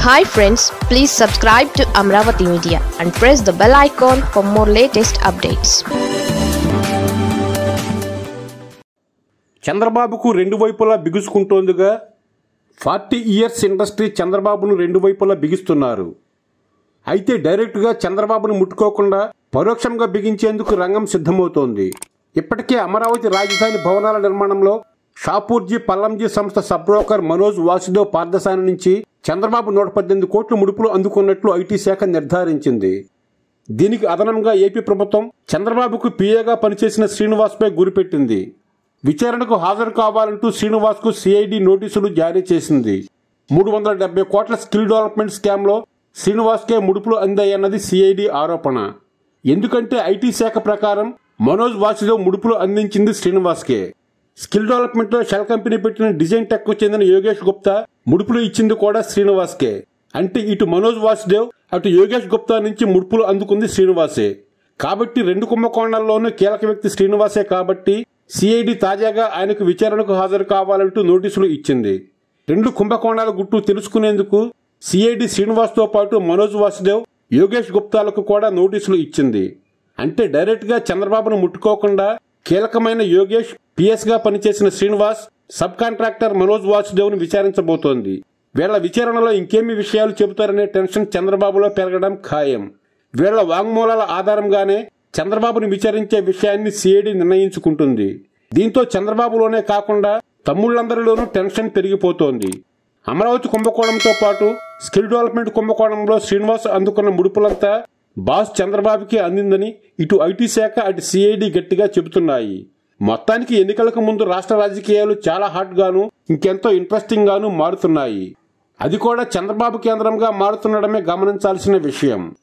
hi friends please subscribe to Amaravati media and press the bell icon for more latest updates చంద్రబాబుకు రెండు వైపులా బిగుసుకుంటోందిగా forty years industry చంద్రబాబును రెండు వైపులా బిగిస్తున్నారు అయితే డైరెక్ట్గా చంద్రబాబును ముట్టుకోకుండా పరోక్షంగా బిగించేందుకు రంగం సిద్ధమవుతోంది ఇప్పటికే అమరావతి రాజధాని భవనాల నిర్మాణంలో షాపూర్జీ పల్లంజీ సంస్థ సబ్ బ్రోకర్ మనోజ్ వాసుదేవ్ పార్థసాని నుంచి చంద్రబాబు నూట పద్దెనిమిది కోట్ల ముడుపులు అందుకున్నట్లు ఐటీ శాఖ నిర్ధారించింది దీనికి అదనంగా ఏపీ ప్రభుత్వం చంద్రబాబుకు పీఏగా పనిచేసిన శ్రీనివాస్పై గురిపెట్టింది విచారణకు హాజరు కావాలంటూ శ్రీనివాస్కు సిఐడి నోటీసులు జారీ చేసింది మూడు వందల డెబ్బై కోట్ల స్కిల్ డెవలప్మెంట్ స్కామ్లో శ్రీనివాస్కే ముడుపులు అందాయన్నది సిఐడి ఆరోపణ ఎందుకంటే ఐటీ శాఖ ప్రకారం మనోజ్ వాసుదేవ్ ముడుపులు అందించింది శ్రీనివాస్కే స్కిల్ డెవలప్మెంట్ లో షెల్ కంపెనీ పెట్టిన డిజైన్ టెక్ కు చెందిన యోగేష్ గుప్తా ముడుపులు ఇచ్చింది కూడా శ్రీనివాస్కే అంటే ఇటు మనోజ్ వాసుదేవ్ అటు యోగేష్ గుప్తా నుంచి ముడుపులు అందుకుంది శ్రీనివాసే కాబట్టి రెండు కుంభకోణాల్లోనూ కీలక వ్యక్తి శ్రీనివాసే కాబట్టి సిఐడి తాజాగా ఆయనకు విచారణకు హాజరు కావాలంటూ నోటీసులు ఇచ్చింది రెండు కుంభకోణాల గుట్టు తెలుసుకునేందుకు సిఐడి శ్రీనివాస్తో పాటు మనోజ్ వాసుదేవ్ యోగేష్ గుప్తాలకు కూడా నోటీసులు ఇచ్చింది అంటే డైరెక్ట్ గా చంద్రబాబును ముట్టుకోకుండా కీలకమైన యోగేష్ పిఎస్ గా పనిచేసిన శ్రీనివాస్ సబ్ కాంట్రాక్టర్ మనోజ్ వాసుదేవ్ను విచారించబోతోంది వీళ్ల విచారణలో ఇంకేమి విషయాలు చెబుతారనే టెన్షన్ చంద్రబాబులో పెరగడం ఖాయం వీళ్ల వాంగ్మూలాల ఆధారంగానే చంద్రబాబును విచారించే విషయాన్ని సిఐడి నిర్ణయించుకుంటుంది దీంతో చంద్రబాబులోనే కాకుండా తమ్ముళ్లందరిలోనూ టెన్షన్ పెరిగిపోతోంది అమరావతి కుంభకోణంతో పాటు స్కిల్ డెవలప్మెంట్ కుంభకోణంలో శ్రీనివాస్ అందుకున్న ముడుపులంతా బాస్ చంద్రబాబుకి అందిందని ఇటు ఐటీ శాఖ అటు సిఐడి గట్టిగా చెబుతున్నాయి మొత్తానికి ఎన్నికలకు ముందు రాష్ట్ర రాజకీయాలు చాలా హాట్ గాను ఇంకెంతో ఇంట్రెస్టింగ్ గాను మారుతున్నాయి అది కూడా చంద్రబాబు కేంద్రంగా మారుతుండడమే గమనించాల్సిన విషయం